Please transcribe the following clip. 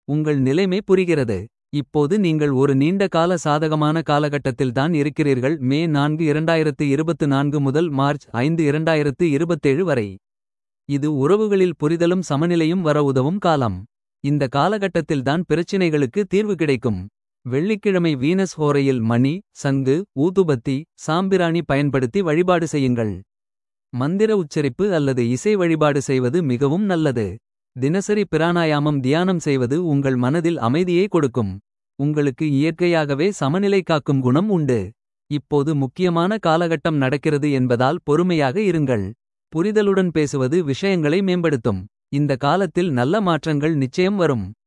உங்கள் நிலைமை புரிகிறது இப்போது நீங்கள் ஒரு நீண்ட கால சாதகமான காலகட்டத்தில்தான் இருக்கிறீர்கள் மே நான்கு இரண்டாயிரத்து இருபத்து நான்கு முதல் மார்ச் ஐந்து இரண்டாயிரத்து இருபத்தேழு வரை இது உறவுகளில் புரிதலும் சமநிலையும் வர உதவும் காலம் இந்த காலகட்டத்தில்தான் பிரச்சினைகளுக்கு தீர்வு கிடைக்கும் வெள்ளிக்கிழமை வீனஸ் ஹோரையில் மணி சங்கு ஊதுபத்தி சாம்பிராணி பயன்படுத்தி வழிபாடு செய்யுங்கள் மந்திர உச்சரிப்பு அல்லது இசை வழிபாடு செய்வது மிகவும் நல்லது தினசரி பிராணாயாமம் தியானம் செய்வது உங்கள் மனதில் அமைதியை கொடுக்கும் உங்களுக்கு இயற்கையாகவே சமநிலை காக்கும் குணம் உண்டு இப்போது முக்கியமான காலகட்டம் நடக்கிறது என்பதால் பொறுமையாக இருங்கள் புரிதலுடன் பேசுவது விஷயங்களை மேம்படுத்தும் இந்த காலத்தில் நல்ல மாற்றங்கள் நிச்சயம் வரும்